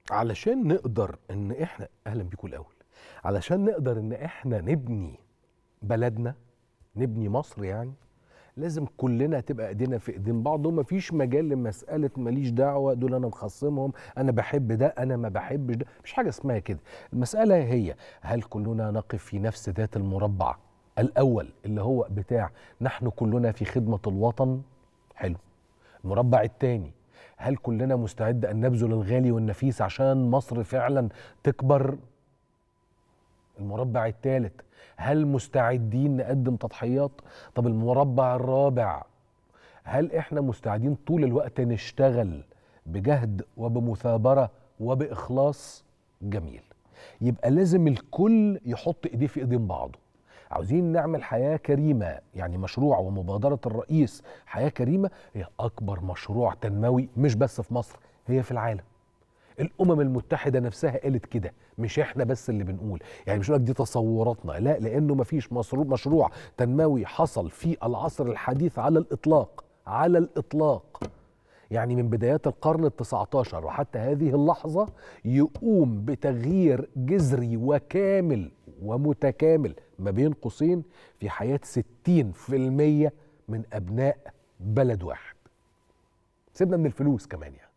علشان نقدر ان احنا اهلا بيكم الاول علشان نقدر ان احنا نبني بلدنا نبني مصر يعني لازم كلنا تبقى ايدينا في ايدين بعض ومفيش مجال لمساله ماليش دعوه دول انا مخصمهم انا بحب ده انا ما بحبش ده مفيش حاجه اسمها كده المساله هي هل كلنا نقف في نفس ذات المربع الاول اللي هو بتاع نحن كلنا في خدمه الوطن حلو المربع الثاني هل كلنا مستعد ان نبذل الغالي والنفيس عشان مصر فعلا تكبر المربع الثالث هل مستعدين نقدم تضحيات طب المربع الرابع هل احنا مستعدين طول الوقت نشتغل بجهد وبمثابره وباخلاص جميل يبقى لازم الكل يحط ايديه في ايدين بعضه عاوزين نعمل حياه كريمه يعني مشروع ومبادره الرئيس حياه كريمه هي اكبر مشروع تنموي مش بس في مصر هي في العالم الامم المتحده نفسها قالت كده مش احنا بس اللي بنقول يعني مش لك دي تصوراتنا لا لانه مفيش مشروع مشروع تنموي حصل في العصر الحديث على الاطلاق على الاطلاق يعني من بدايات القرن التسعة وحتى هذه اللحظة يقوم بتغيير جذري وكامل ومتكامل ما بين قوسين في حياة 60% من أبناء بلد واحد سيبنا من الفلوس كمان يعني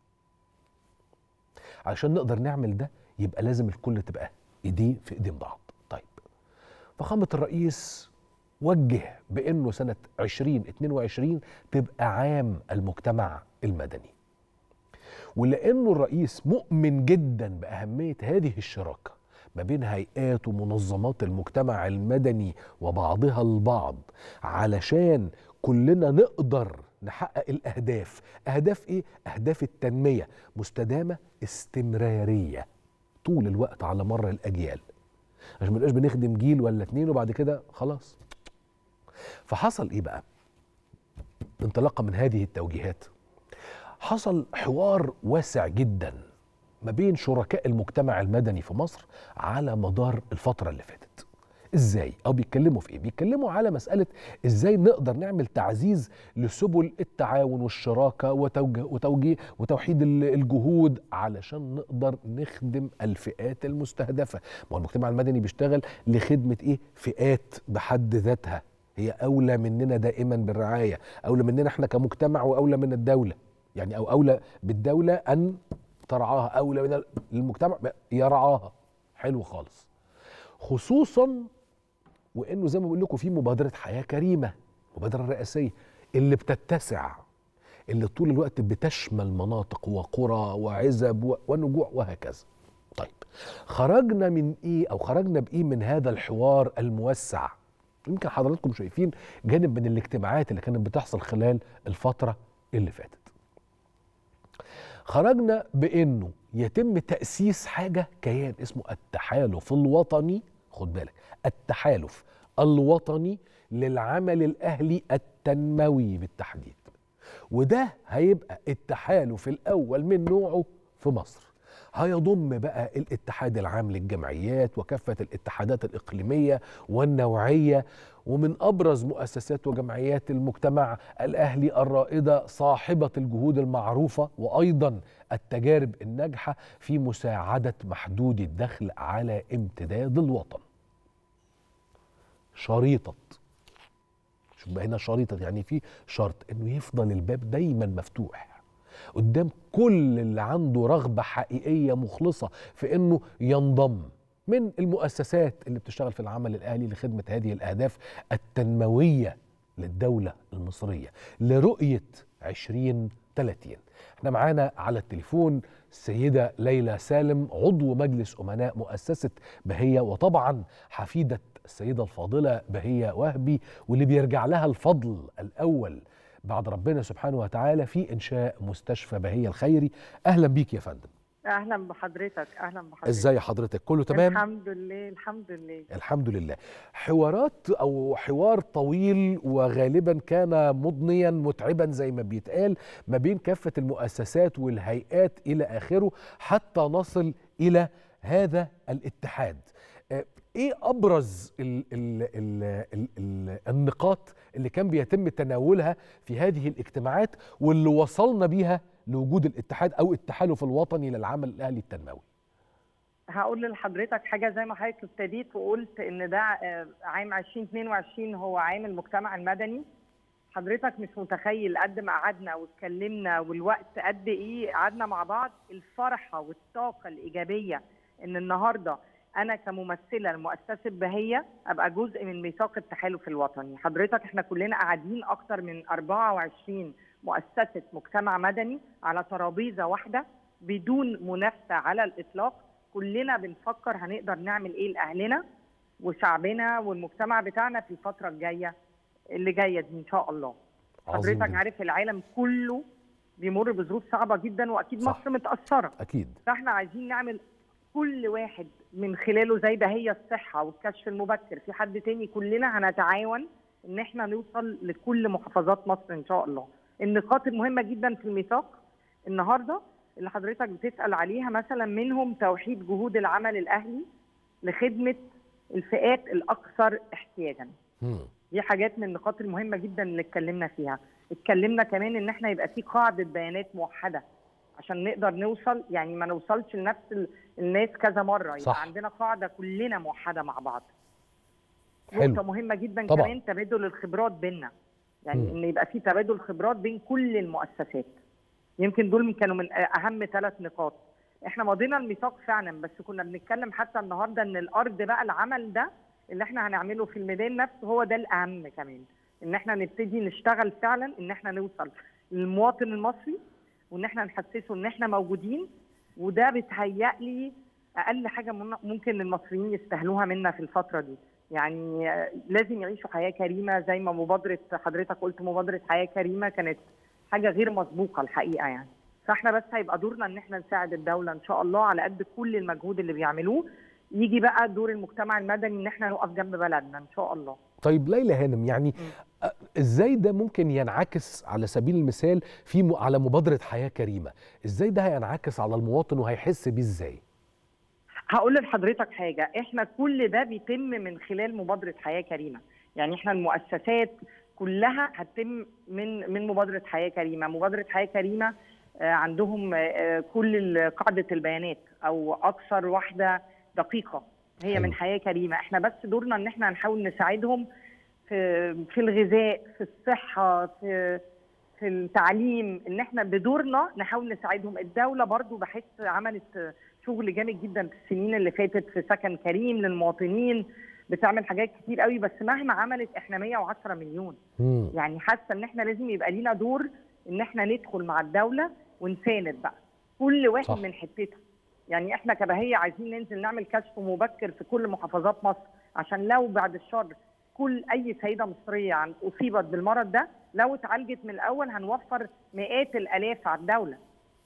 علشان نقدر نعمل ده يبقى لازم الكل تبقى ايديه في ايدين بعض طيب فخامة الرئيس وجه بانه سنة 2022 تبقى عام المجتمع المدني ولانه الرئيس مؤمن جدا باهمية هذه الشراكة ما بين هيئات ومنظمات المجتمع المدني وبعضها البعض علشان كلنا نقدر نحقق الاهداف اهداف ايه اهداف التنميه مستدامه استمراريه طول الوقت على مر الاجيال عشان ما نبقاش بنخدم جيل ولا اتنين وبعد كده خلاص فحصل ايه بقى انطلاقا من هذه التوجيهات حصل حوار واسع جدا ما بين شركاء المجتمع المدني في مصر على مدار الفتره اللي فاتت ازاي او بيتكلموا في ايه بيتكلموا على مساله ازاي نقدر نعمل تعزيز لسبل التعاون والشراكه وتوجيه, وتوجيه وتوحيد الجهود علشان نقدر نخدم الفئات المستهدفه ما هو المجتمع المدني بيشتغل لخدمه ايه فئات بحد ذاتها هي اولى مننا دائما بالرعايه اولى مننا احنا كمجتمع واولى من الدوله يعني او اولى بالدوله ان ترعاها اولى من المجتمع يرعاها حلو خالص خصوصا وانه زي ما بقول لكم في مبادره حياه كريمه مبادره رئاسيه اللي بتتسع اللي طول الوقت بتشمل مناطق وقرى وعزب ونجوع وهكذا طيب خرجنا من ايه او خرجنا بايه من هذا الحوار الموسع يمكن حضراتكم شايفين جانب من الاجتماعات اللي كانت بتحصل خلال الفتره اللي فاتت خرجنا بانه يتم تاسيس حاجه كيان اسمه التحالف الوطني خد بالك التحالف الوطني للعمل الاهلي التنموي بالتحديد وده هيبقى التحالف الاول من نوعه في مصر هيضم بقى الاتحاد العام للجمعيات وكافه الاتحادات الاقليميه والنوعيه ومن ابرز مؤسسات وجمعيات المجتمع الاهلي الرائده صاحبه الجهود المعروفه وايضا التجارب الناجحه في مساعده محدودي الدخل على امتداد الوطن. شريطه شوف بقى هنا شريطه يعني في شرط انه يفضل الباب دايما مفتوح قدام كل اللي عنده رغبه حقيقيه مخلصه في انه ينضم من المؤسسات اللي بتشتغل في العمل الاهلي لخدمه هذه الاهداف التنمويه للدوله المصريه لرؤيه 2030 احنا معانا على التليفون السيده ليلى سالم عضو مجلس امناء مؤسسه بهيه وطبعا حفيده السيده الفاضله بهيه وهبي واللي بيرجع لها الفضل الاول بعد ربنا سبحانه وتعالى في انشاء مستشفى بهيه الخيري اهلا بيك يا فندم اهلا بحضرتك اهلا بحضرتك ازاي حضرتك كله تمام الحمد لله الحمد لله الحمد لله حوارات او حوار طويل وغالبا كان مضنيا متعبا زي ما بيتقال ما بين كافه المؤسسات والهيئات الى اخره حتى نصل الى هذا الاتحاد ايه ابرز ال ال ال ال ال النقاط اللي كان بيتم تناولها في هذه الاجتماعات واللي وصلنا بيها لوجود الاتحاد او التحالف الوطني للعمل الاهلي التنموي هقول لحضرتك حاجه زي ما حضرتك ابتديت وقلت ان ده آه، عام 2022 هو عام المجتمع المدني حضرتك مش متخيل قد ما قعدنا واتكلمنا والوقت قد ايه قعدنا مع بعض الفرحه والطاقه الايجابيه ان النهارده انا كممثله لمؤسسه بهيه ابقى جزء من ميثاق التحالف الوطني حضرتك احنا كلنا قاعدين اكتر من 24 مؤسسه مجتمع مدني على ترابيزه واحده بدون منافسه على الاطلاق كلنا بنفكر هنقدر نعمل ايه لاهلنا وشعبنا والمجتمع بتاعنا في الفتره الجايه اللي جايه دي ان شاء الله عظيم حضرتك جداً. عارف العالم كله بيمر بظروف صعبه جدا واكيد صح. مصر متاثره اكيد فاحنا عايزين نعمل كل واحد من خلاله زي بهية الصحة والكشف المبكر في حد تاني كلنا هنتعاون ان احنا نوصل لكل محافظات مصر ان شاء الله النقاط المهمة جدا في الميثاق النهاردة اللي حضرتك بتسأل عليها مثلا منهم توحيد جهود العمل الأهلي لخدمة الفئات الأكثر احتياجا مم. دي حاجات من النقاط المهمه جدا اللي اتكلمنا فيها اتكلمنا كمان ان احنا يبقى في قاعده بيانات موحده عشان نقدر نوصل يعني ما نوصلش لنفس ال- الناس كذا مره يبقى صح. عندنا قاعده كلنا موحده مع بعض حلو. نقطه مهمه جدا طبعا. كمان تبادل الخبرات بيننا يعني مم. ان يبقى في تبادل خبرات بين كل المؤسسات يمكن دول من- كانوا من اهم ثلاث نقاط احنا مضينا الميثاق فعلا بس كنا بنتكلم حتى النهارده ان الارض بقى العمل ده اللي احنا هنعمله في الميدان نفسه هو ده الاهم كمان ان احنا نبتدي نشتغل فعلا ان احنا نوصل للمواطن المصري وان احنا نحسسه ان احنا موجودين وده بيتهيألي اقل حاجه من- ممكن المصريين يستاهلوها منا في الفتره دي يعني آه، لازم يعيشوا حياه كريمه زي ما مبادره حضرتك قلت مبادره حياه كريمه كانت حاجه غير مسبوقه الحقيقه يعني فاحنا بس هيبقى دورنا ان احنا نساعد الدوله ان شاء الله على قد كل المجهود اللي بيعملوه يجي بقى دور المجتمع المدني ان احنا نقف جنب بلدنا ان شاء الله طيب ليلى هانم يعني أ- ازاي ده ممكن ينعكس على سبيل المثال في م... على مبادره حياه كريمه ازاي ده هينعكس على المواطن وهيحس بيه ازاي هقول لحضرتك حاجه احنا كل ده بيتم من خلال مبادره حياه كريمه يعني احنا المؤسسات كلها هتتم من من مبادره حياه كريمه مبادره حياه كريمه آه، عندهم آه، كل ال- قاعده البيانات او اكثر واحده دقيقه هي حلو. من حياه كريمه احنا بس دورنا ان احنا نحاول نساعدهم في في الغذاء في الصحه في في التعليم ان احنا بدورنا نحاول نساعدهم الدوله برضو بحس عملت شغل جامد جدا في السنين اللي فاتت في سكن كريم للمواطنين بتعمل حاجات كتير قوي بس مهما عملت احنا 110 مليون مم. يعني حاسه ان احنا لازم يبقى لينا دور ان احنا ندخل مع الدوله ونساند بقى كل واحد صح. من حتته يعني احنا كبهيه عايزين ننزل نعمل كشف مبكر في كل محافظات مصر عشان لو بعد الشر كل اي سيده مصريه عن اصيبت بالمرض ده لو اتعالجت من الاول هنوفر مئات الالاف على الدوله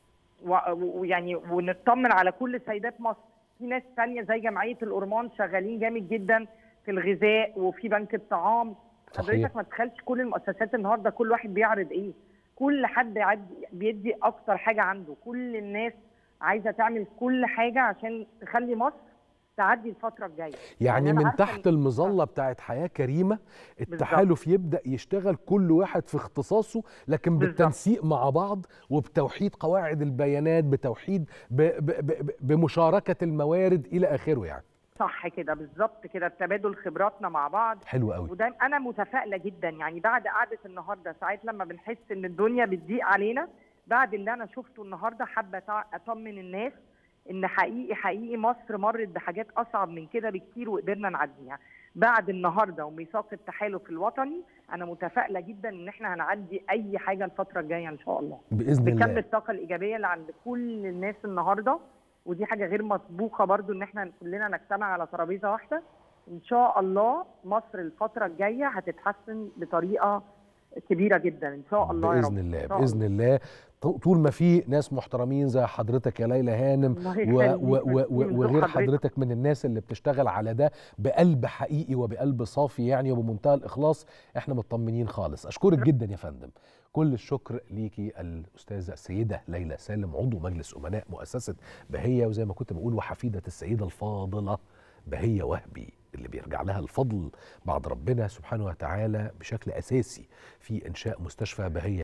و- ويعني ونطمن على كل سيدات مصر في ناس ثانيه زي جمعيه الأورمان شغالين جامد جدا في الغذاء وفي بنك الطعام صحيح. حضرتك ما تخيلش كل المؤسسات النهارده كل واحد بيعرض ايه كل حد يعد- بيدي اكتر حاجه عنده كل الناس عايزه تعمل كل حاجه عشان تخلي مصر تعدي الفتره الجايه يعني أنا من عارفة تحت إن- المظله بتاعت حياه كريمه التحالف يبدا يشتغل كل واحد في اختصاصه لكن بالظبط. بالتنسيق مع بعض وبتوحيد قواعد البيانات بتوحيد ب... ب... ب... بمشاركه الموارد الى اخره يعني صح كده بالظبط كده تبادل خبراتنا مع بعض حلو قوي وده انا متفائله جدا يعني بعد قعده النهارده ساعات لما بنحس ان الدنيا بتضيق علينا بعد اللي انا شفته النهارده حابه أتع- اطمن الناس ان حقيقي حقيقي مصر مرت بحاجات اصعب من كده بكتير وقدرنا نعديها بعد النهارده وميثاق التحالف الوطني انا متفائله جدا ان احنا هنعدي اي حاجه الفتره الجايه ان شاء الله باذن بكم الله الطاقه الايجابيه اللي عند كل الناس النهارده ودي حاجه غير مسبوقه برضو ان احنا كلنا نجتمع على ترابيزه واحده ان شاء الله مصر الفتره الجايه هتتحسن بطريقه كبيره جدا ان شاء الله يا رب باذن الله إن شاء باذن الله ط- طول ما في ناس محترمين زي حضرتك يا ليلى هانم الله و يخليك، و و ميرسي و من وغير ذوق حضرتك. حضرتك من الناس اللي بتشتغل على ده بقلب حقيقي وبقلب صافي يعني وبمنتهى الاخلاص احنا مطمنين خالص اشكرك جدا يا فندم كل الشكر ليكي الاستاذه السيده ليلى سالم عضو مجلس امناء مؤسسه بهيه وزي ما كنت بقول وحفيده السيده الفاضله بهيه وهبي اللي بيرجع لها الفضل بعد ربنا سبحانه وتعالى بشكل اساسي في انشاء مستشفى بهيه